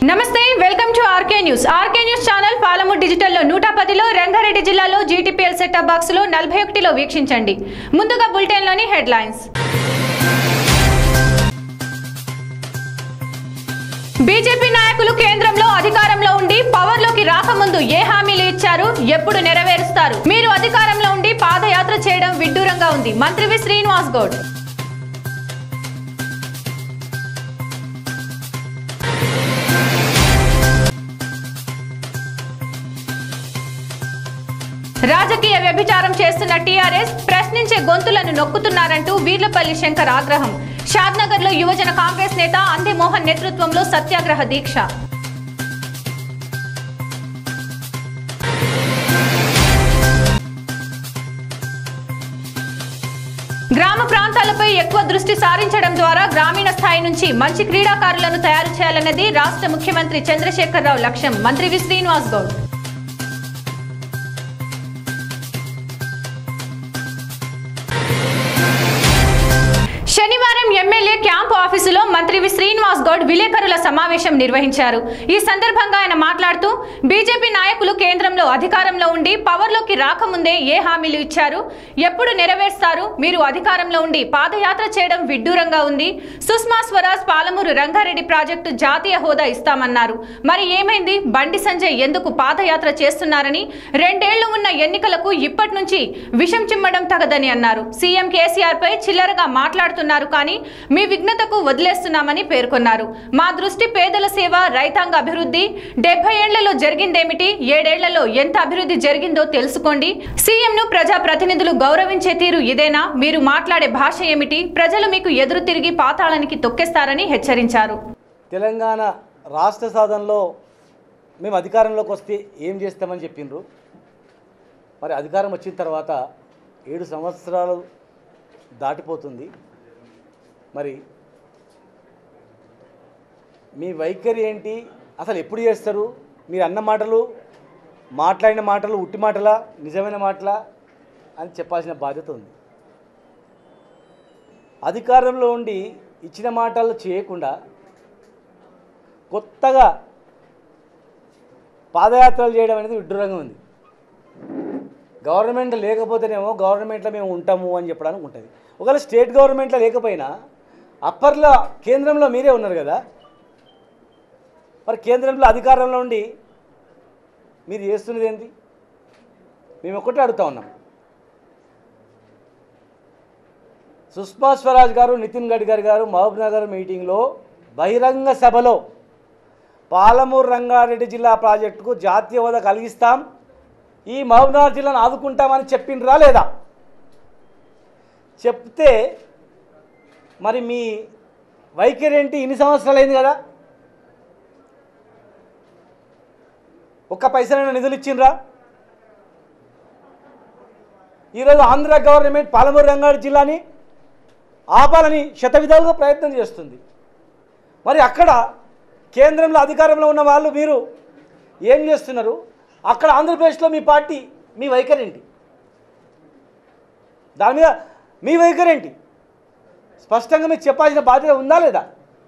నమస్తే welcome to RK news RK news channel Palamuru డిజిటల్లో నూట పదిలో రంగారెడ్డి జిల్లాలో జీటీపీఎల్ సెటప్ బాక్స్ లో నలభై ఒకటిలో వీక్షించండి ముందుగా బులెటిన్లోని హెడ్లైన్స్ బీజేపీ నాయకులు కేంద్రంలో అధికారంలో ఉండి పవర్ లోకి రాకముందు ఏ హామీలు ఇచ్చారు ఎప్పుడు నెరవేరుస్తారు మీరు అధికారంలో ఉండి పాదయాత్ర చేయడం విడ్డూరంగా ఉంది మంత్రి వి శ్రీనివాస్ గౌడ్ రాజకీయ వ్యభిచారం చేస్తున్న టీఆర్ఎస్ ప్రశ్నించే గొంతులను నొక్కుతున్నారంటూ వీర్లపల్లి శంకర్ ఆగ్రహం షాద్నగర్ లో యువజన కాంగ్రెస్ నేత అందే మోహన్ నేతృత్వంలో సత్యాగ్రహ దీక్ష గ్రామ ప్రాంతాలపై ఎక్కువ దృష్టి సారించడం ద్వారా గ్రామీణ స్థాయి నుంచి మంచి క్రీడాకారులను తయారు చేయాలన్నది రాష్ట్ర ముఖ్యమంత్రి చంద్రశేఖరరావు లక్ష్యం మంత్రి వి శ్రీనివాస్ గౌడ్ శనివారం ఎమ్మెల్యే క్యాంపు ఆఫీసులో మంత్రి వి శ్రీనివాస్ గౌడ్ విలేకరుల సమావేశం నిర్వహించారు ఈ సందర్భంగా ఆయన మాట్లాడుతూ బీజేపీ నాయకులు కేంద్రంలో అధికారంలో ఉండి పవర్లోకి రాకముందే ఏ హామీలు ఇచ్చారు ఎప్పుడు నెరవేరుస్తారు మీరు అధికారంలో ఉండి పాదయాత్ర చేయడం విడ్డూరంగా ఉంది సుష్మా స్వరాజ్ పాలమూరు రంగారెడ్డి ప్రాజెక్టు జాతీయ హోదా ఇస్తామన్నారు మరి ఏమైంది బండి సంజయ్ ఎందుకు పాదయాత్ర చేస్తున్నారని రెండేళ్లు ఉన్న ఎన్నికలకు ఇప్పటి నుంచి విషం చిమ్మడం తగదని అన్నారు సీఎం కేసీఆర్ పై చిల్లరగా మాట్లాడుతున్నారు కానీ మీ విఘ్నతకు వదిలేస్తున్నామని పేర్కొన్నారు మా దృష్టి పేదల సేవ రైతాంగ అభివృద్ధి డెబ్బై ఏళ్లలో జరిగిందేమిటి ఏడేళ్లలో ఎంత అభివృద్ధి జరిగిందో తెలుసుకోండి సీఎంను ప్రజా ప్రతినిధులు గౌరవించే తీరు ఇదేనా మీరు మాట్లాడే భాష ఏమిటి ప్రజలు మీకు ఎదురు తిరిగి పాతాళానికి తొక్కేస్తారని హెచ్చరించారు తెలంగాణ రాష్ట్ర సాధనలో మేము అధికారంలోకి వస్తే ఏం చేస్తామని చెప్పిండ్రు మరి అధికారం వచ్చిన తర్వాత ఏడు సంవత్సరాలు దాటిపోతుంది మరి మీ వైఖరి ఏంటి అసలు ఎప్పుడు చేస్తారు మీరు అన్న మాటలు మాట్లాడిన మాటలు ఉట్టి మాటలా నిజమైన మాటలా అని చెప్పాల్సిన బాధ్యత ఉంది అధికారంలో ఉండి ఇచ్చిన మాటలు చేయకుండా కొత్తగా పాదయాత్రలు చేయడం అనేది విడ్డూరంగా ఉంది గవర్నమెంట్ లేకపోతేనేమో గవర్నమెంట్లో మేము ఉంటాము అని చెప్పడానికి ఉంటుంది ఒకవేళ స్టేట్ గవర్నమెంట్లో లేకపోయినా అప్పర్లో కేంద్రంలో మీరే ఉన్నారు కదా మరి కేంద్రంలో అధికారంలో ఉండి మీరు చేస్తున్నది ఏంటి మేము ఒక్కటే అడుగుతా ఉన్నాం సుష్మా స్వరాజ్ గారు నితిన్ గడ్కరీ గారు మహబూబ్ నగర్ మీటింగ్లో బహిరంగ సభలో పాలమూరు రంగారెడ్డి జిల్లా ప్రాజెక్టుకు జాతీయ హోదా కలిగిస్తాం ఈ మహబూబ్నగర్ జిల్లాను ఆదుకుంటామని చెప్పిండ్రా లేదా చెప్తే మరి మీ వైఖరి ఏంటి ఇన్ని సంవత్సరాలు అయింది కదా ఒక్క పైసలైనా నిధులు ఇచ్చిండ్రా ఈరోజు ఆంధ్ర గవర్నమెంట్ పాలమూరు రంగారెడ్డి జిల్లాని ఆపాలని శతవిధాలుగా ప్రయత్నం చేస్తుంది మరి అక్కడ కేంద్రంలో అధికారంలో ఉన్న వాళ్ళు మీరు ఏం చేస్తున్నారు అక్కడ ఆంధ్రప్రదేశ్లో మీ పార్టీ మీ వైఖరి ఏంటి దాని మీద మీ వైఖరి ఏంటి స్పష్టంగా మీకు చెప్పాల్సిన బాధ్యత ఉందా లేదా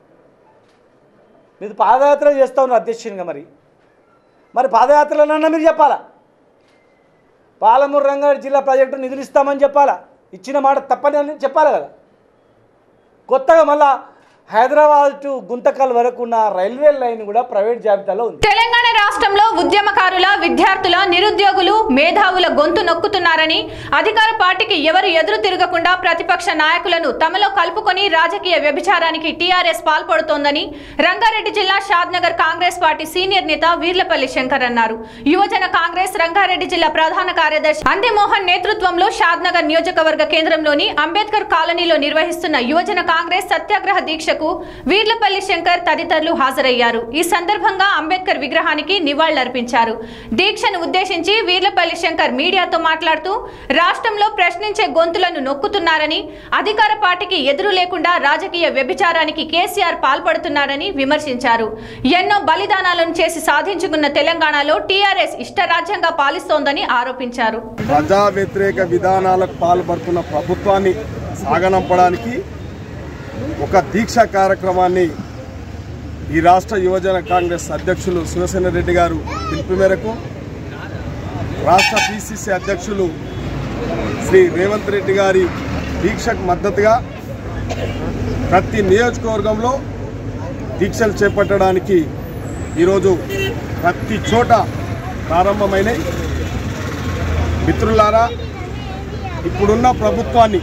మీరు పాదయాత్ర చేస్తూ ఉన్నారు అధ్యక్షునిగా మరి మరి పాదయాత్రలన్నా మీరు చెప్పాలా పాలమూరు రంగారెడ్డి జిల్లా ప్రాజెక్టు నిధులు ఇస్తామని చెప్పాలా ఇచ్చిన మాట తప్పని అని చెప్పాలి కదా కొత్తగా మళ్ళా హైదరాబాద్ టు గుంతకల్ వరకు ఉన్న రైల్వే లైన్ కూడా ప్రైవేట్ జాబితాలో ఉంది తెలంగాణ రాష్ట్రంలో ఉద్యమకారుల విద్యార్థుల నిరుద్యోగులు మేధావుల గొంతు నొక్కుతున్నారని అధికార పార్టీకి ఎవరు ఎదురు తిరగకుండా ప్రతిపక్ష నాయకులను తమలో కలుపుకొని రాజకీయ వ్యభిచారానికి టీఆర్ఎస్ పాల్పడుతోందని రంగారెడ్డి జిల్లా షాద్నగర్ కాంగ్రెస్ పార్టీ సీనియర్ నేత వీర్లపల్లి శంకర్ అన్నారు యువజన కాంగ్రెస్ రంగారెడ్డి జిల్లా ప్రధాన కార్యదర్శి అందిమోహన్ నేతృత్వంలో షాద్నగర్ నియోజకవర్గ కేంద్రంలోని అంబేద్కర్ కాలనీలో నిర్వహిస్తున్న యువజన కాంగ్రెస్ సత్యాగ్రహ దీక్షకు వీర్లపల్లి శంకర్ తదితరులు హాజరయ్యారు ఈ సందర్భంగా అంబేద్కర్ విగ్రహానికి నివాళులర్పించారు దీక్షను ఉద్దేశించి వీర్లపల్లి శంకర్ మీడియాతో మాట్లాడుతూ రాష్ట్రంలో ప్రశ్నించే గొంతులను నొక్కుతున్నారని అధికార పార్టీకి ఎదురు లేకుండా రాజకీయ వ్యభిచారానికి కేసీఆర్ పాల్పడుతున్నారని విమర్శించారు ఎన్నో బలిదానాలను చేసి సాధించుకున్న తెలంగాణలో టీఆర్ఎస్ ఇష్టరాజ్యంగా పాలిస్తోందని ఆరోపించారు ప్రజా వ్యతిరేక విధానాలకు పాల్పడుతున్న ప్రభుత్వాన్ని సాగనంపడానికి ఒక దీక్ష కార్యక్రమాన్ని ఈ రాష్ట్ర యువజన కాంగ్రెస్ అధ్యక్షులు శివసేన రెడ్డి గారు పిలుపు మేరకు రాష్ట్ర పిసిసి అధ్యక్షులు శ్రీ రేవంత్ రెడ్డి గారి దీక్షకు మద్దతుగా ప్రతి నియోజకవర్గంలో దీక్షలు చేపట్టడానికి ఈరోజు ప్రతి చోట ప్రారంభమైనాయి మిత్రులారా ఇప్పుడున్న ప్రభుత్వాన్ని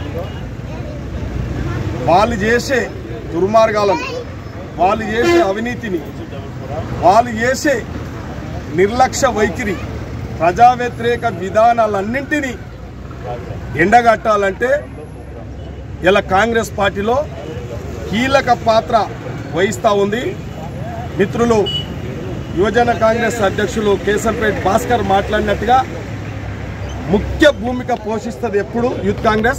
వాళ్ళు చేసే దుర్మార్గాలను వాళ్ళు చేసే అవినీతిని వాళ్ళు చేసే నిర్లక్ష్య వైఖరి ప్రజా వ్యతిరేక విధానాలన్నింటినీ ఎండగట్టాలంటే ఇలా కాంగ్రెస్ పార్టీలో కీలక పాత్ర వహిస్తూ ఉంది మిత్రులు యువజన కాంగ్రెస్ అధ్యక్షులు కేసర్పేట్ భాస్కర్ మాట్లాడినట్టుగా ముఖ్య భూమిక పోషిస్తుంది ఎప్పుడు యూత్ కాంగ్రెస్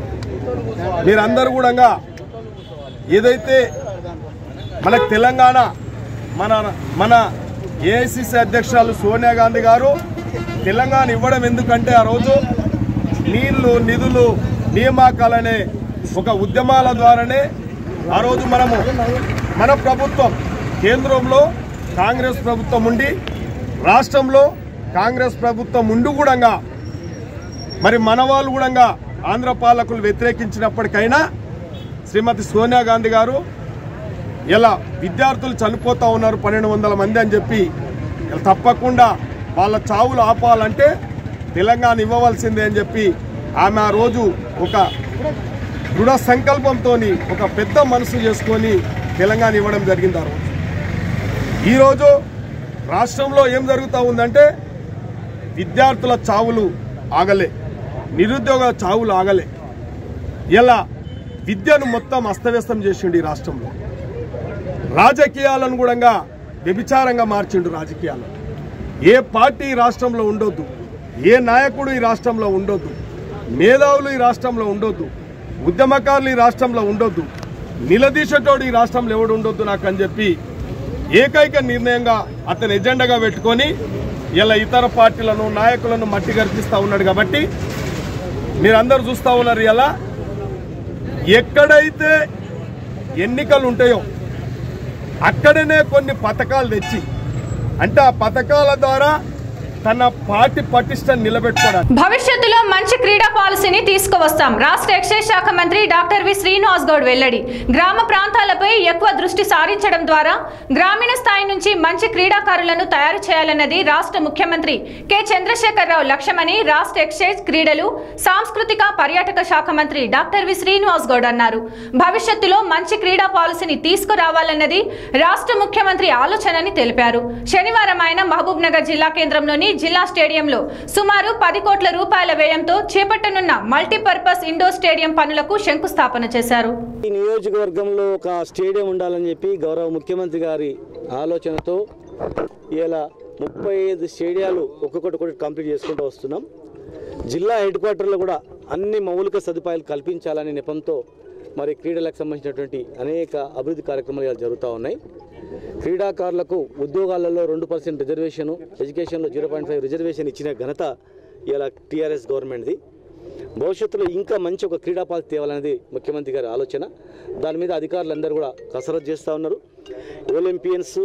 మీరందరూ కూడా ఏదైతే మనకు తెలంగాణ మన మన ఏఐసిసి అధ్యక్షురాలు సోనియా గాంధీ గారు తెలంగాణ ఇవ్వడం ఎందుకంటే ఆ రోజు నీళ్లు నిధులు నియామకాలనే ఒక ఉద్యమాల ద్వారానే ఆ రోజు మనము మన ప్రభుత్వం కేంద్రంలో కాంగ్రెస్ ప్రభుత్వం ఉండి రాష్ట్రంలో కాంగ్రెస్ ప్రభుత్వం ఉండి కూడా మరి మన వాళ్ళు కూడా ఆంధ్ర పాలకులు వ్యతిరేకించినప్పటికైనా శ్రీమతి సోనియా గాంధీ గారు ఇలా విద్యార్థులు చనిపోతూ ఉన్నారు పన్నెండు వందల మంది అని చెప్పి ఇలా తప్పకుండా వాళ్ళ చావులు ఆపాలంటే తెలంగాణ ఇవ్వవలసిందే అని చెప్పి ఆమె ఆ రోజు ఒక దృఢ సంకల్పంతో ఒక పెద్ద మనసు చేసుకొని తెలంగాణ ఇవ్వడం జరిగింది ఆ రోజు ఈరోజు రాష్ట్రంలో ఏం జరుగుతూ ఉందంటే విద్యార్థుల చావులు ఆగలే నిరుద్యోగ చావులు ఆగలే ఇలా విద్యను మొత్తం అస్తవ్యస్తం చేసిండు ఈ రాష్ట్రంలో రాజకీయాలను కూడా వ్యభిచారంగా మార్చిండు రాజకీయాలు ఏ పార్టీ ఈ రాష్ట్రంలో ఉండొద్దు ఏ నాయకుడు ఈ రాష్ట్రంలో ఉండొద్దు మేధావులు ఈ రాష్ట్రంలో ఉండొద్దు ఉద్యమకారులు ఈ రాష్ట్రంలో ఉండొద్దు నిలదీసేటోడు ఈ రాష్ట్రంలో ఎవడు ఉండొద్దు నాకు అని చెప్పి ఏకైక నిర్ణయంగా అతని ఎజెండాగా పెట్టుకొని ఇలా ఇతర పార్టీలను నాయకులను మట్టి గర్పిస్తూ ఉన్నాడు కాబట్టి మీరందరూ చూస్తూ ఉన్నారు ఇలా ఎక్కడైతే ఎన్నికలు ఉంటాయో అక్కడనే కొన్ని పథకాలు తెచ్చి అంటే ఆ పథకాల ద్వారా తన పార్టీ పటిష్టం నిలబెట్టుకోవడానికి భవిష్యత్తులో మంచి క్రీడా పాలసీని తీసుకువస్తాం రాష్ట్ర ఎక్సైజ్ శాఖ మంత్రి డాక్టర్ వి శ్రీనివాస్ గౌడ్ వెల్లడి గ్రామ ప్రాంతాలపై ఎక్కువ దృష్టి సారించడం ద్వారా గ్రామీణ స్థాయి నుంచి మంచి క్రీడాకారులను తయారు చేయాలన్నది రాష్ట్ర ముఖ్యమంత్రి కె చంద్రశేఖరరావు లక్ష్యమని రాష్ట్ర ఎక్సైజ్ క్రీడలు సాంస్కృతిక పర్యాటక శాఖ మంత్రి డాక్టర్ వి శ్రీనివాస్ గౌడ్ అన్నారు భవిష్యత్తులో మంచి క్రీడా పాలసీని తీసుకురావాలన్నది రాష్ట్ర ముఖ్యమంత్రి ఆలోచనని తెలిపారు శనివారం ఆయన మహబూబ్ నగర్ జిల్లా కేంద్రంలోని జిల్లా స్టేడియంలో సుమారు పది కోట్ల రూపాయల వ్యయంతో చేపట్టనున్న మల్టీపర్పస్ ఇండోర్ స్టేడియం పనులకు శంకుస్థాపన చేశారు ఈ నియోజకవర్గంలో ఒక స్టేడియం ఉండాలని చెప్పి గౌరవ ముఖ్యమంత్రి గారి ఆలోచనతో ఇలా ముప్పై ఐదు స్టేడియాలు ఒక్కొక్కటి ఒకటి కంప్లీట్ చేసుకుంటూ వస్తున్నాం జిల్లా హెడ్ క్వార్టర్లో కూడా అన్ని మౌలిక సదుపాయాలు కల్పించాలనే నెపంతో మరి క్రీడలకు సంబంధించినటువంటి అనేక అభివృద్ధి కార్యక్రమాలు ఇలా జరుగుతూ ఉన్నాయి క్రీడాకారులకు ఉద్యోగాలలో రెండు పర్సెంట్ రిజర్వేషన్ ఎడ్యుకేషన్లో జీరో పాయింట్ ఫైవ్ రిజర్వేషన్ ఇచ్చిన ఘనత ఇలా టీఆర్ఎస్ గవర్నమెంట్ది భవిష్యత్తులో ఇంకా మంచి ఒక క్రీడా పాలసీ తేవాలనేది ముఖ్యమంత్రి గారి ఆలోచన దాని మీద అధికారులందరూ కూడా కసరత్తు చేస్తూ ఉన్నారు ఒలింపియన్స్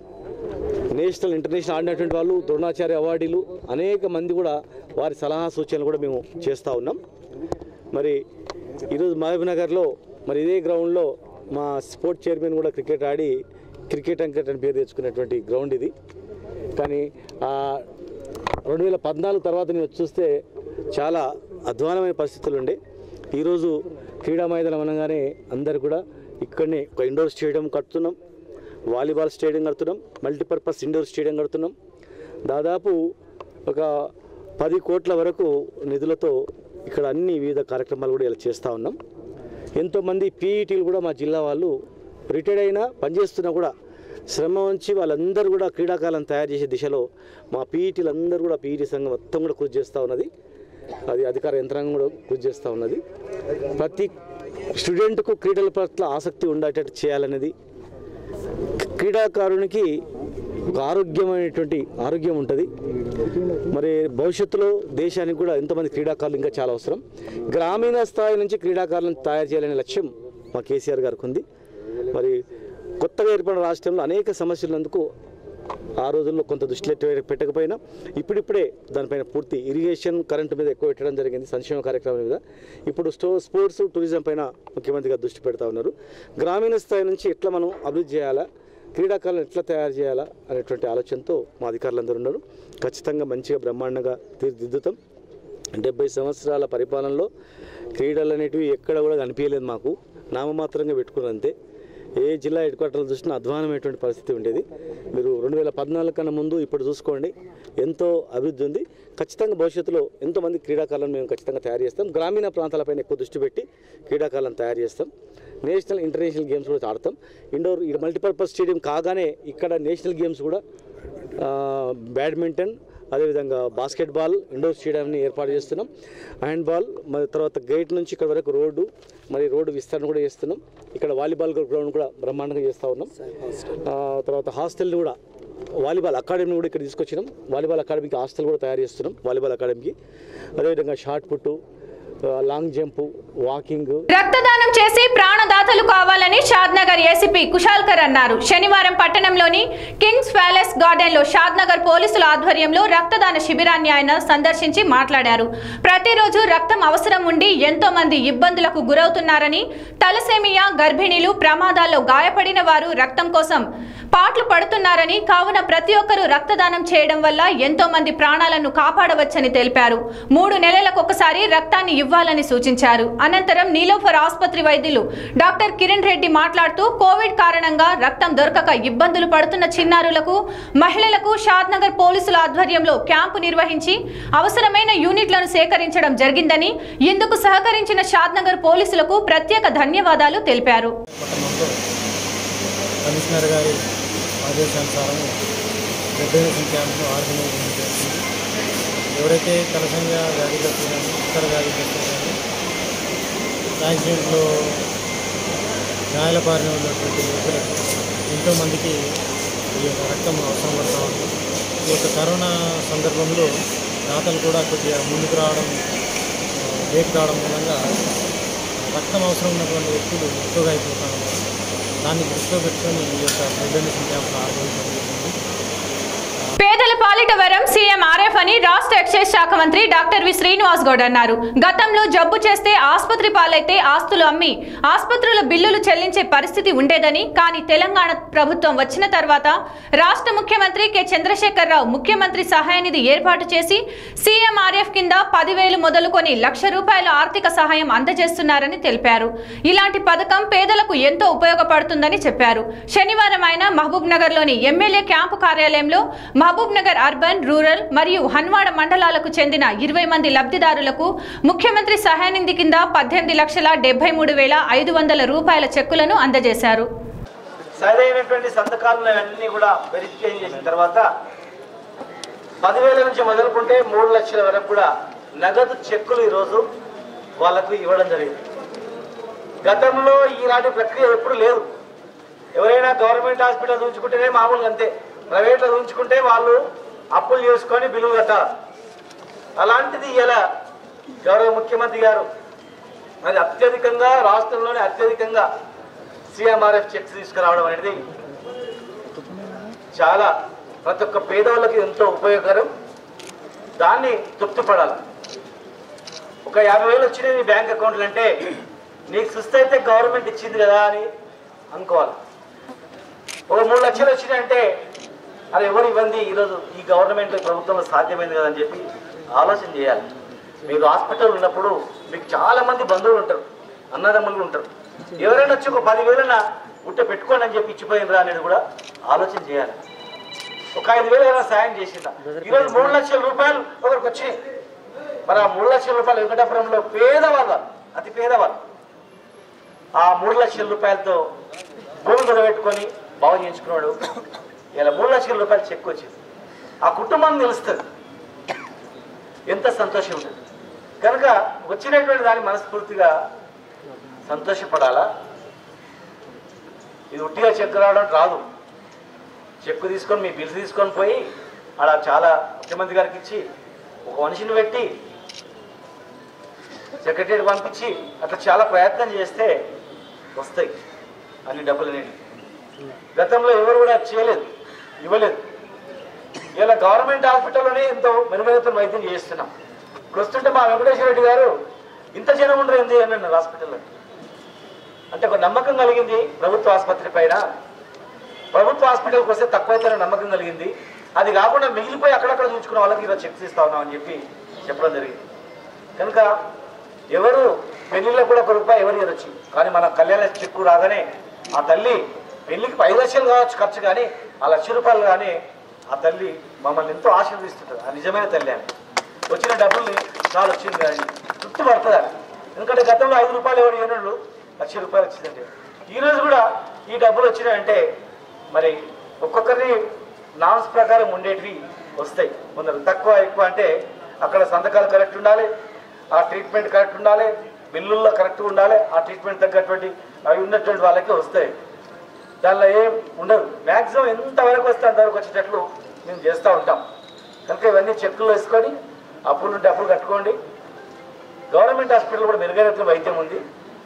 నేషనల్ ఇంటర్నేషనల్ ఆడినటువంటి వాళ్ళు ద్రోణాచార్య అవార్డులు అనేక మంది కూడా వారి సలహా సూచనలు కూడా మేము చేస్తూ ఉన్నాం మరి ఈరోజు మహబూబ్నగర్లో మరి ఇదే గ్రౌండ్లో మా స్పోర్ట్ చైర్మన్ కూడా క్రికెట్ ఆడి క్రికెట్ అంకెట్ అని పేరు తెచ్చుకున్నటువంటి గ్రౌండ్ ఇది కానీ ఆ రెండు వేల పద్నాలుగు తర్వాత నేను వచ్చి చూస్తే చాలా అధ్వానమైన పరిస్థితులు ఉండే ఈరోజు క్రీడా మైదానం అనగానే అందరు కూడా ఇక్కడనే ఒక ఇండోర్ స్టేడియం కడుతున్నాం వాలీబాల్ స్టేడియం కడుతున్నాం మల్టీపర్పస్ ఇండోర్ స్టేడియం కడుతున్నాం దాదాపు ఒక పది కోట్ల వరకు నిధులతో ఇక్కడ అన్ని వివిధ కార్యక్రమాలు కూడా ఇలా చేస్తూ ఉన్నాం ఎంతోమంది పీఈటీలు కూడా మా జిల్లా వాళ్ళు రిటైర్డ్ అయినా పనిచేస్తున్నా కూడా శ్రమ ఉంచి వాళ్ళందరూ కూడా క్రీడాకాలను తయారు చేసే దిశలో మా పీఈటీలు అందరూ కూడా పీఈటీ సంఘం మొత్తం కూడా కృషి చేస్తూ ఉన్నది అది అధికార యంత్రాంగం కూడా కృషి చేస్తూ ఉన్నది ప్రతి స్టూడెంట్కు క్రీడల పట్ల ఆసక్తి ఉండేటట్టు చేయాలనేది క్రీడాకారునికి ఒక ఆరోగ్యమైనటువంటి ఆరోగ్యం ఉంటుంది మరి భవిష్యత్తులో దేశానికి కూడా ఎంతోమంది క్రీడాకారులు ఇంకా చాలా అవసరం గ్రామీణ స్థాయి నుంచి క్రీడాకారులను తయారు చేయాలనే లక్ష్యం మా కేసీఆర్ గారికి ఉంది మరి కొత్తగా ఏర్పడిన రాష్ట్రంలో అనేక సమస్యలు ఉన్నందుకు ఆ రోజుల్లో కొంత దృష్టిలో పెట్ట- పెట్టకపోయినా ఇప్పుడిప్పుడే దానిపైన పూర్తి ఇరిగేషన్ కరెంటు మీద ఎక్కువ పెట్టడం జరిగింది సంక్షేమ కార్యక్రమం మీద ఇప్పుడు స్టో స్పోర్ట్స్ టూరిజం పైన ముఖ్యమంత్రి గారు దృష్టి పెడతా ఉన్నారు గ్రామీణ స్థాయి నుంచి ఎట్లా మనం అభివృద్ధి చేయాలా క్రీడాకారులను ఎట్లా తయారు చేయాలా అనేటువంటి ఆలోచనతో మా అధికారులందరూ ఉన్నారు ఖచ్చితంగా మంచిగా బ్రహ్మాండంగా తీర్చిదిద్దుతాం డెబ్బై సంవత్సరాల పరిపాలనలో క్రీడలు అనేటివి ఎక్కడ కూడా కనిపించలేదు మాకు నామమాత్రంగా పెట్టుకున్నారు అంతే ఏ జిల్లా హెడ్ క్వార్టర్లు చూసినా అధ్వానమైనటువంటి పరిస్థితి ఉండేది మీరు రెండు వేల పద్నాలుగు కన్నా ముందు ఇప్పుడు చూసుకోండి ఎంతో అభివృద్ధి ఉంది ఖచ్చితంగా భవిష్యత్తులో ఎంతోమంది క్రీడాకారులను మేము ఖచ్చితంగా తయారు చేస్తాం గ్రామీణ ప్రాంతాలపైన ఎక్కువ దృష్టి పెట్టి క్రీడాకారులను తయారు చేస్తాం నేషనల్ ఇంటర్నేషనల్ గేమ్స్ కూడా ఆడతాం ఇండోర్ ఇక్కడ మల్టీపర్పస్ స్టేడియం కాగానే ఇక్కడ నేషనల్ గేమ్స్ కూడా ఆ, బ్యాడ్మింటన్ అదేవిధంగా బాస్కెట్బాల్ ఇండోర్ స్టేడియంని ఏర్పాటు చేస్తున్నాం హ్యాండ్బాల్ మరి తర్వాత గేట్ నుంచి ఇక్కడ వరకు రోడ్డు మరి రోడ్డు విస్తరణ కూడా చేస్తున్నాం ఇక్కడ వాలీబాల్ గ్రౌండ్ కూడా బ్రహ్మాండంగా చేస్తూ ఉన్నాం ఆ, తర్వాత హాస్టల్ కూడా వాలీబాల్ అకాడమీ కూడా ఇక్కడ తీసుకొచ్చినాం వాలీబాల్ అకాడమీకి హాస్టల్ కూడా తయారు చేస్తున్నాం వాలీబాల్ అకాడమీకి అదేవిధంగా షార్ట్ పుట్టు ఆ, లాంగ్ జంపు వాకింగ్ రక్తదానం చేసి ప్రాణదాతలు కావాలని షాద్నగర్ ఏసీపీ కుషాల్కర్ అన్నారు శనివారం పట్టణంలోని కింగ్స్ ప్యాలెస్ గార్డెన్ లో షాద్నగర్ పోలీసుల ఆధ్వర్యంలో రక్తదాన శిబిరాన్ని ఆయన సందర్శించి మాట్లాడారు ప్రతిరోజు రక్తం అవసరం ఉండి ఎంతో మంది ఇబ్బందులకు గురవుతున్నారని తలసేమియా గర్భిణీలు ప్రమాదాల్లో గాయపడిన వారు రక్తం కోసం పాట్లు పడుతున్నారని కావున ప్రతి ఒక్కరూ రక్తదానం చేయడం వల్ల ఎంతో మంది ప్రాణాలను కాపాడవచ్చని తెలిపారు మూడు నెలలకు ఒకసారి రక్తాన్ని ఇవ్వాలని సూచించారు అనంతరం నీలోఫర్ ఆసుపత్రి వైద్యులు డాక్టర్ కిరణ్ రెడ్డి మాట్లాడుతూ కోవిడ్ కారణంగా రక్తం దొరకక ఇబ్బందులు పడుతున్న చిన్నారులకు మహిళలకు షాద్నగర్ పోలీసుల ఆధ్వర్యంలో క్యాంపు నిర్వహించి అవసరమైన యూనిట్లను సేకరించడం జరిగిందని ఇందుకు సహకరించిన షాద్నగర్ పోలీసులకు ప్రత్యేక ధన్యవాదాలు తెలిపారు పట్టణంలో కమిషనర్ గారి ఆదేశానుసారం బ్లడ్ డొనేషన్ క్యాంప్ను ఆర్గనైజేషన్ చేస్తుంది ఎవరైతే తలసంగా వ్యాధిగ్రస్తులు కానీ ఇతర వ్యాధిగ్రస్తులు కానీ యాక్సిడెంట్లో గాయాల బారిన ఉన్నటువంటి వ్యక్తులకు ఎంతోమందికి ఈ యొక్క రక్తం అవసరం పడుతూ ఉంది ఈ యొక్క కరోనా సందర్భంలో దాతలు కూడా కొద్దిగా ముందుకు రావడం లేట్ కావడం మూలంగా రక్తం అవసరం ఉన్నటువంటి వ్యక్తులు ఎక్కువగా అయిపోతూ ఉన్నారు దాన్ని దృష్టిలో పెట్టుకొని ఈ యొక్క బ్లడ్ డొనేషన్ క్యాంప్ను ఆర్గనైజ్ జరిగింది పేదల పాలిట వరం సీఎం ఆర్ఎఫ్ అని రాష్ట్ర ఎక్సైజ్ శాఖ మంత్రి డాక్టర్ వి శ్రీనివాస్ గౌడ్ అన్నారు గతంలో జబ్బు చేస్తే ఆసుపత్రి పాలైతే ఆస్తులు అమ్మి ఆసుపత్రుల బిల్లులు చెల్లించే పరిస్థితి ఉండేదని కానీ తెలంగాణ ప్రభుత్వం వచ్చిన తర్వాత రాష్ట్ర ముఖ్యమంత్రి కె చంద్రశేఖరరావు ముఖ్యమంత్రి సహాయ నిధి ఏర్పాటు చేసి సీఎం ఆర్ఎఫ్ కింద పదివేలు మొదలుకొని లక్ష రూపాయల ఆర్థిక సహాయం అందజేస్తున్నారని తెలిపారు ఇలాంటి పథకం పేదలకు ఎంతో ఉపయోగపడుతుందని చెప్పారు శనివారం ఆయన మహబూబ్ నగర్ లోని ఎమ్మెల్యే క్యాంపు కార్యాలయంలో మహబూబ్ నగర్ అర్బన్ రూరల్ మరియు హన్వాడ మండలాలకు చెందిన ఇరవై మంది లబ్ధిదారులకు ముఖ్యమంత్రి సహాయ నిధి కింద పద్దెనిమిది లక్షల డెబ్బై మూడు వేల ఐదు వందల రూపాయల చెక్కులను అందజేశారు సరైనటువంటి సంతకాలను అన్ని కూడా వెరిఫికేషన్ చేసిన తర్వాత పదివేల నుంచి మొదలుకుంటే మూడు లక్షల వరకు కూడా నగదు చెక్కులు ఈరోజు వాళ్ళకు ఇవ్వడం జరిగింది గతంలో ఈనాటి ప్రక్రియ ఎప్పుడు లేదు ఎవరైనా గవర్నమెంట్ హాస్పిటల్ ఉంచుకుంటేనే మామూలుగా అంతే ప్రైవేట్లో ఉంచుకుంటే వాళ్ళు అప్పులు చేసుకొని బిల్లు కట్టాలి అలాంటిది ఇలా గౌరవ ముఖ్యమంత్రి గారు మరి అత్యధికంగా రాష్ట్రంలోనే అత్యధికంగా సిఎంఆర్ఎఫ్ చెక్స్ తీసుకురావడం అనేది చాలా ప్రతి ఒక్క పేదవాళ్ళకి ఎంతో ఉపయోగకరం దాన్ని తృప్తిపడాలి ఒక యాభై వేలు వచ్చినాయి నీ బ్యాంక్ అకౌంట్లు అంటే నీకు సుస్థ అయితే గవర్నమెంట్ ఇచ్చింది కదా అని అనుకోవాలి ఒక మూడు లక్షలు వచ్చినాయి అంటే అది ఎవరు ఇవ్వండి ఈరోజు ఈ గవర్నమెంట్ ప్రభుత్వంలో సాధ్యమైంది కదా అని చెప్పి ఆలోచన చేయాలి మీరు హాస్పిటల్ ఉన్నప్పుడు మీకు చాలా మంది బంధువులు ఉంటారు అన్నదమ్ములు ఉంటారు ఎవరైనా వచ్చి ఒక పదివేలన ఉంటే పెట్టుకోండి అని చెప్పి ఇచ్చిపోయినరా అనేది కూడా ఆలోచన చేయాలి ఒక ఐదు వేలు ఏమైనా సాయం చేసిందా ఈరోజు మూడు లక్షల రూపాయలు ఒకరికి వచ్చాయి మరి ఆ మూడు లక్షల రూపాయలు వెంకటాపురంలో పేదవాళ్ళు అతి పేదవాళ్ళు ఆ మూడు లక్షల రూపాయలతో భూమి నిలబెట్టుకొని బాగు చేయించుకున్నాడు ఇలా మూడు లక్షల రూపాయలు చెక్ వచ్చింది ఆ కుటుంబం నిలుస్తుంది ఎంత సంతోషం ఉంటుంది కనుక వచ్చినటువంటి దాన్ని మనస్ఫూర్తిగా సంతోషపడాలా ఇది ఉట్టిగా చెక్ రావడం రాదు చెక్కు తీసుకొని మీ బిల్స్ తీసుకొని పోయి ఆడ చాలా ముఖ్యమంత్రి గారికి ఇచ్చి ఒక మనిషిని పెట్టి సెక్రటరీ పంపించి అట్లా చాలా ప్రయత్నం చేస్తే వస్తాయి అన్ని డబ్బులు అనేవి గతంలో ఎవరు కూడా చేయలేదు ఇవ్వలేదు ఇలా గవర్నమెంట్ హాస్పిటల్లోనే ఎంతో మెరుగైన వైద్యం చేస్తున్నాం ఇప్పుడు వస్తుంటే మా వెంకటేశ్వర రెడ్డి గారు ఇంత జనం ఉండరు ఏంది అని అన్నారు హాస్పిటల్లో అంటే ఒక నమ్మకం కలిగింది ప్రభుత్వ ఆసుపత్రి పైన ప్రభుత్వ హాస్పిటల్కి వస్తే తక్కువైతే నమ్మకం కలిగింది అది కాకుండా మిగిలిపోయి అక్కడక్కడ చూసుకున్న వాళ్ళకి ఈరోజు చెక్ ఇస్తా ఉన్నామని చెప్పి చెప్పడం జరిగింది కనుక ఎవరు పెళ్లిలో కూడా ఒక రూపాయి ఎవరు ఇవ్వచ్చు కానీ మన కళ్యాణ చెక్కు రాగానే ఆ తల్లి పెళ్లికి ఐదు లక్షలు కావచ్చు ఖర్చు కానీ ఆ లక్ష రూపాయలు కానీ ఆ తల్లి మమ్మల్ని ఎంతో ఆశీర్వదిస్తుంటుంది ఆ నిజమైన తల్లి అని వచ్చిన డబ్బుల్ని చాలా వచ్చింది కానీ తృప్తి పడుతుంది అని ఎందుకంటే గతంలో ఐదు రూపాయలు ఎవరు ఇవ్వనుడు లక్ష రూపాయలు వచ్చిందంటే ఈ రోజు కూడా ఈ డబ్బులు వచ్చినాయంటే మరి ఒక్కొక్కరిని నామ్స్ ప్రకారం ఉండేటివి వస్తాయి కొందరు తక్కువ ఎక్కువ అంటే అక్కడ సంతకాలు కరెక్ట్ ఉండాలి ఆ ట్రీట్మెంట్ కరెక్ట్ ఉండాలి బిల్లుల్లో కరెక్ట్ ఉండాలి ఆ ట్రీట్మెంట్ తగ్గటువంటి అవి ఉన్నటువంటి వాళ్ళకి వస్తాయి దానిలో ఏం ఉండదు మ్యాక్సిమం ఎంతవరకు వస్తే అంతవరకు వచ్చేటట్లు మేము చేస్తూ ఉంటాం కనుక ఇవన్నీ చెక్కులు వేసుకొని అప్పులు ఉంటే అప్పులు కట్టుకోండి గవర్నమెంట్ హాస్పిటల్ కూడా మెరుగైన వైద్యం ఉంది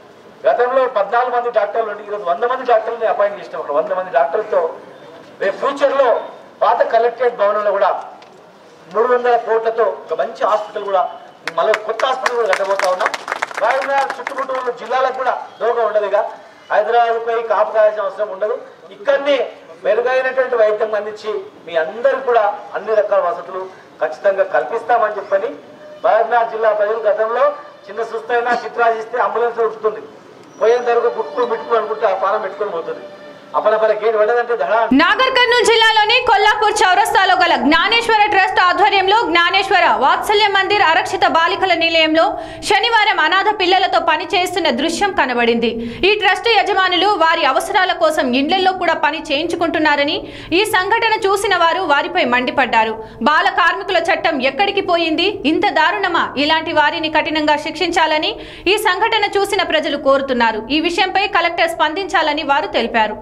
గతంలో పద్నాలుగు మంది డాక్టర్లు ఉండి ఈరోజు వంద మంది డాక్టర్లని అపాయింట్ చేసినాం అక్కడ వంద మంది డాక్టర్లతో రేపు ఫ్యూచర్లో పాత కలెక్టరేట్ భవనంలో కూడా మూడు వందల కోట్లతో ఒక మంచి హాస్పిటల్ కూడా మళ్ళీ కొత్త హాస్పిటల్ కూడా కట్టబోతా ఉన్నాం వారిన చుట్టుముట్టు ఉన్న జిల్లాలకు కూడా దోగా ఉండదు ఇక హైదరాబాద్ పై కాపు కావాల్సిన అవసరం ఉండదు ఇక్కడనే మెరుగైనటువంటి వైద్యం అందించి మీ అందరికి కూడా అన్ని రకాల వసతులు ఖచ్చితంగా కల్పిస్తామని చెప్పని మహబూబ్నగర్ జిల్లా ప్రజలు గతంలో చిన్న సుస్తైనా చిత్రాజిస్తే అంబులెన్స్ ఉడుతుంది పోయేంత వరకు గుట్టు మిట్టుకు అనుకుంటే ఆ పానం పెట్టుకొని పోతుంది అప్పలపల్లి గేట్ వెళ్ళదంటే దడ నాగర్ కర్నూలు జిల్లాలోని కొల్లాపూర్ చౌరస్తాలో గల జ్ఞానేశ్వర ట్రస్ట్ ఆధ్వర్యంలో జ్ఞానేశ్వర వాత్సల్య మందిర్ ఆరక్షిత బాలికల నిలయంలో శనివారం అనాథ పిల్లలతో పని చేస్తున్న దృశ్యం కనబడింది ఈ ట్రస్ట్ యజమానులు వారి అవసరాల కోసం ఇండ్లలో కూడా పని చేయించుకుంటున్నారని ఈ సంఘటన చూసిన వారు వారిపై మండిపడ్డారు బాల కార్మికుల చట్టం ఎక్కడికి పోయింది ఇంత దారుణమా ఇలాంటి వారిని కఠినంగా శిక్షించాలని ఈ సంఘటన చూసిన ప్రజలు కోరుతున్నారు ఈ విషయంపై కలెక్టర్ స్పందించాలని వారు తెలిపారు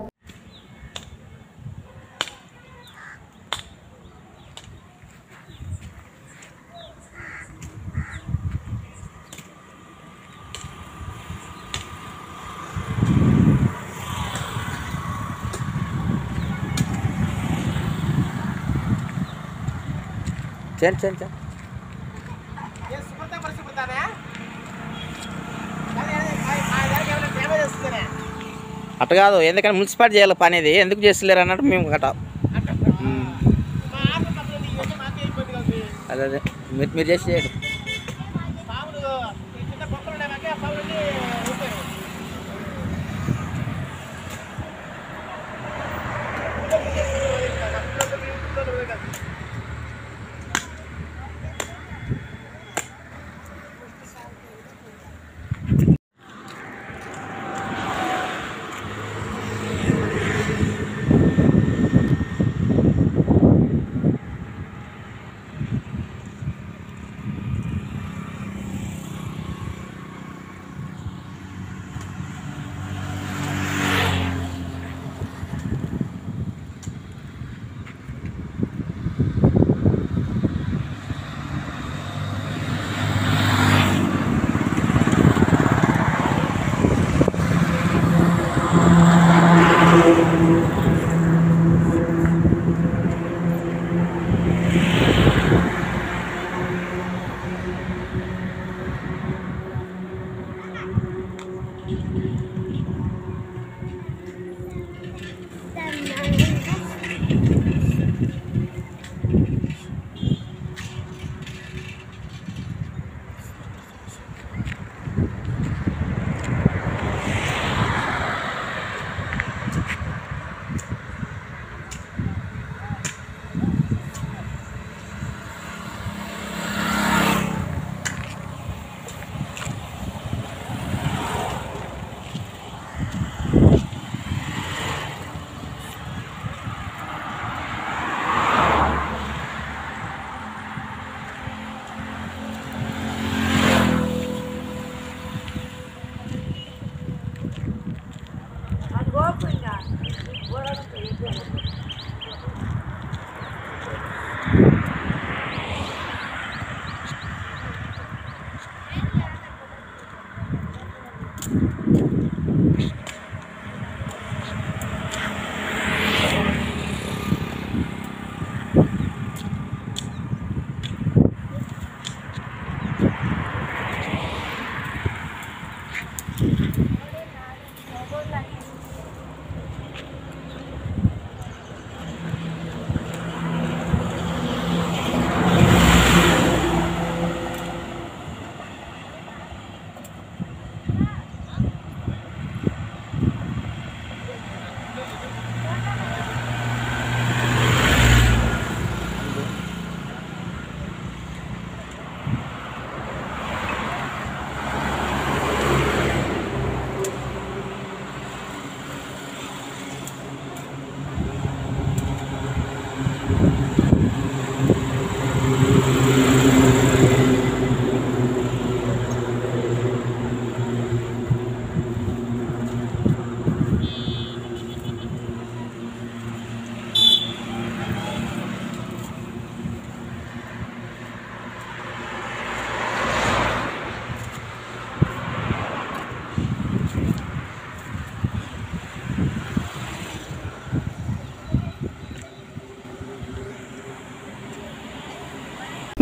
చేయండి చేయండి చేయండి అట్ట కాదు ఎందుకంటే మున్సిపాలిటీ చేయాలి పని ఇది ఎందుకు చేస్తలేరు అన్నట్టు మేము గట అదే అదే మీరు మీరు చేసి చేయండి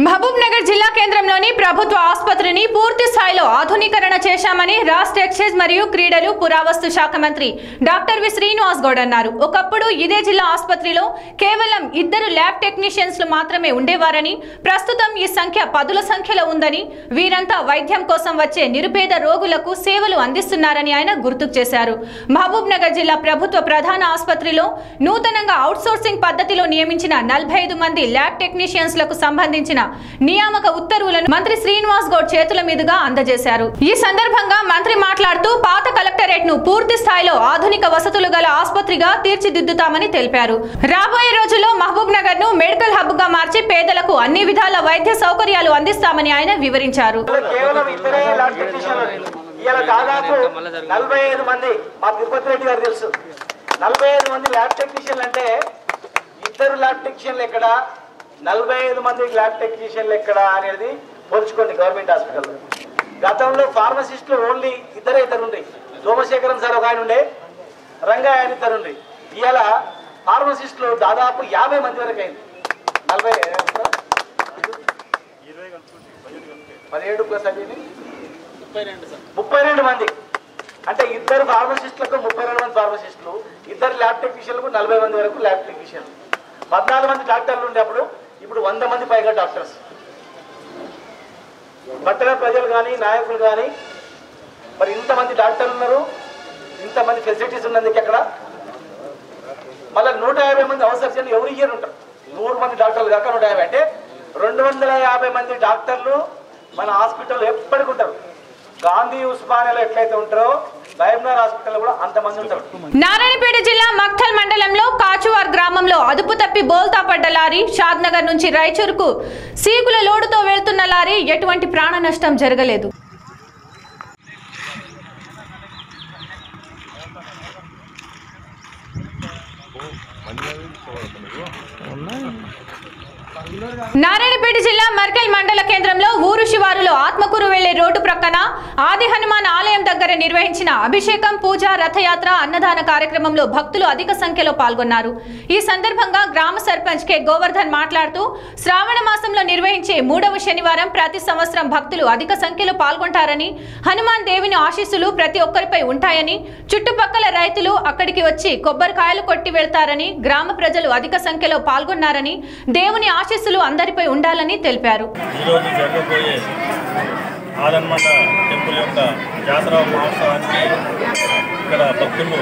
మహబూబ్ నగర్ జిల్లా కేంద్రంలోని ప్రభుత్వ ఆసుపత్రిని పూర్తి స్థాయిలో ఆధునీకరణ చేశామని రాష్ట్ర ఎక్సైజ్ మరియు క్రీడలు పురావస్తు శాఖ మంత్రి డాక్టర్ వి శ్రీనివాస్ గౌడ్ అన్నారు ఒకప్పుడు ఇదే జిల్లా ఆసుపత్రిలో కేవలం ఇద్దరు ల్యాబ్ టెక్నీషియన్స్ మాత్రమే ఉండేవారని ప్రస్తుతం ఈ సంఖ్య పదుల సంఖ్యలో ఉందని వీరంతా వైద్యం కోసం వచ్చే నిరుపేద రోగులకు సేవలు అందిస్తున్నారని ఆయన గుర్తుకు చేశారు మహబూబ్ నగర్ జిల్లా ప్రభుత్వ ప్రధాన ఆసుపత్రిలో నూతనంగా అవుట్సోర్సింగ్ పద్ధతిలో నియమించిన నలభై ఐదు మంది ల్యాబ్ టెక్నీషియన్స్ లకు సంబంధించిన నియామక ఉత్తర్వులను మంత్రి శ్రీనివాస్ గౌడ్ చేతుల మీదుగా అందజేశారు ఈ సందర్భంగా మంత్రి మాట్లాడుతూ పాత కలెక్టరేట్ ను పూర్తి స్థాయిలో ఆధునిక వసతులు గల ఆసుపత్రిగా తీర్చిదిద్దుతామని తెలిపారు రాబోయే రోజుల్లో మహబూబ్ నగర్ ను మెడికల్ హబ్ గా మార్చి పేదలకు అన్ని విధాల వైద్య సౌకర్యాలు అందిస్తామని ఆయన వివరించారు కేవలం ఇద్దరే ల్యాబ్ టెక్నీషియన్లు ఇవాళ దాదాపు నలభై ఐదు మంది మా తిరుపతి రెడ్డి గారు తెలుసు నలభై ఐదు మంది ల్యాబ్ టెక్నీషియన్లు అంటే ఇద్దరు ల్యాబ్ టెక్నీషియన్లు ఎక్కడ నలభై ఐదు మంది ల్యాబ్ టెక్నీషియన్లు ఎక్కడ అనేది పోల్చుకోండి గవర్నమెంట్ హాస్పిటల్ గతంలో ఫార్మసిస్టులు ఓన్లీ ఇద్దరే ఇద్దరు ఉండే సోమశేఖరం సార్ ఒక ఆయన ఉండే రంగయ్య ఆయన ఇద్దరు ఉండే ఇవాళ ఫార్మసిస్టులు దాదాపు యాభై మంది వరకు అయింది నలభై పదిహేడు ప్లస్ అయ్యింది ముప్పై రెండు మంది అంటే ఇద్దరు ఫార్మసిస్టులకు ముప్పై రెండు మంది ఫార్మసిస్టులు ఇద్దరు ల్యాబ్ టెక్నీషియన్లకు నలభై మంది వరకు ల్యాబ్ టెక్నీషియన్లు పద్నాలుగు మంది డాక్టర్లు ఉండేప్పుడు ఇప్పుడు వంద మంది పైగా డాక్టర్స్ పట్టణ ప్రజలు కానీ నాయకులు కానీ మరి ఇంతమంది డాక్టర్లు ఉన్నారు ఇంతమంది ఫెసిలిటీస్ ఉన్నందుకు ఎక్కడ మళ్ళీ నూట యాభై మంది అవసరం ఎవరి ఇయర్ ఉంటారు నూరు మంది డాక్టర్లు కాక నూట యాభై అంటే రెండు వందల యాభై మంది డాక్టర్లు మన హాస్పిటల్ ఎప్పటికి ఉంటారు గాంధీ ఉస్మానియాలో ఎట్లయితే ఉంటారో బైబ్నర్ హాస్పిటల్ కూడా అంతమంది ఉంటారు నారాయణపేట జిల్లా మక్తల్ మండలంలో కాచువార్ గ్రామంలో అదుపు తప్పి బోల్తా పడ్డ లారీ షాద్నగర్ నుంచి రాయచూరుకు సీకుల లోడుతో వెళ్తున్న లారీ ఎటువంటి ప్రాణ నష్టం జరగలేదు నారాయణపేట జిల్లా మర్కల్ మండల కేంద్రంలో ఊరు శివారులో ఆత్మకూరు వెళ్లే రోడ్డు ప్రక్కన ఆది హనుమాన్ ఆలయం దగ్గర నిర్వహించిన అభిషేకం పూజ రథయాత్ర అన్నదాన కార్యక్రమంలో భక్తులు అధిక సంఖ్యలో పాల్గొన్నారు ఈ సందర్భంగా గ్రామ సర్పంచ్ కె గోవర్ధన్ మాట్లాడుతూ శ్రావణ మాసంలో నిర్వహించే మూడవ శనివారం ప్రతి సంవత్సరం భక్తులు అధిక సంఖ్యలో పాల్గొంటారని హనుమాన్ దేవుని ఆశీస్సులు ప్రతి ఒక్కరిపై ఉంటాయని చుట్టుపక్కల రైతులు అక్కడికి వచ్చి కొబ్బరికాయలు కొట్టి వెళ్తారని గ్రామ ప్రజలు అధిక సంఖ్యలో పాల్గొన్నారని దేవుని ఆశీస్సులు అందరిపై ఉండాలని తెలిపారు ఈరోజు జరగబోయే ఆదన్మండ టెంపుల్ యొక్క జాతర మహోత్సవానికి ఇక్కడ భక్తులు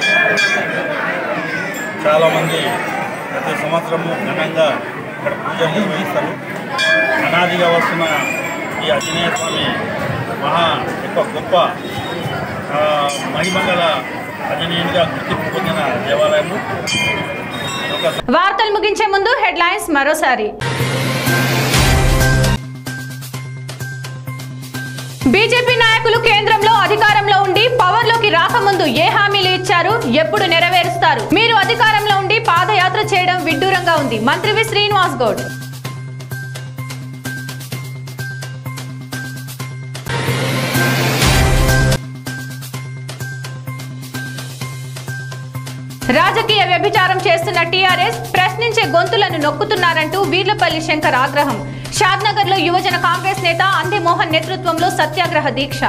చాలామంది ప్రతి సంవత్సరము ఘనంగా ఇక్కడ పూజలు నిర్వహిస్తారు అనాదిగా వస్తున్న ఈ ఆంజనేయ స్వామి మహా యొక్క గొప్ప ఆ, మహిమగల ఆంజనేయునిగా గుర్తింపు పొందిన దేవాలయము ఒక వార్తలు ముగించే ముందు హెడ్లైన్స్ మరోసారి బీజేపీ నాయకులు కేంద్రంలో అధికారంలో ఉండి పవర్ లోకి రాకముందు ఏ హామీలు ఇచ్చారు ఎప్పుడు నెరవేరుస్తారు మీరు అధికారంలో ఉండి పాదయాత్ర చేయడం విడ్డూరంగా ఉంది మంత్రి వి శ్రీనివాస్ గౌడ్ రాజకీయ వ్యభిచారం చేస్తున్న టీఆర్ఎస్ ప్రశ్నించే గొంతులను నొక్కుతున్నారంటూ వీర్లపల్లి శంకర్ ఆగ్రహం షాద్నగర్ లో యువజన కాంగ్రెస్ నేత అంది మోహన్ నేతృత్వంలో సత్యాగ్రహ దీక్ష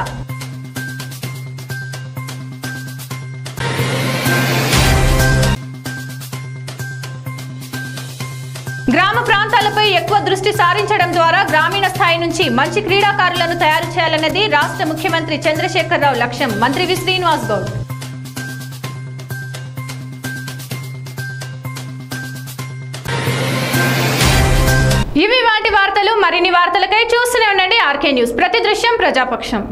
గ్రామ ప్రాంతాలపై ఎక్కువ దృష్టి సారించడం ద్వారా గ్రామీణ స్థాయి నుంచి మంచి క్రీడాకారులను తయారు చేయాలన్నది రాష్ట్ర ముఖ్యమంత్రి చంద్రశేఖరరావు లక్ష్యం మంత్రి వి శ్రీనివాస్ గౌడ్ ఇవి వాటి వార్తలు మరిన్ని వార్తలకై చూస్తూనే ఉండండి ఆర్కే న్యూస్ ప్రతి దృశ్యం ప్రజాపక్షం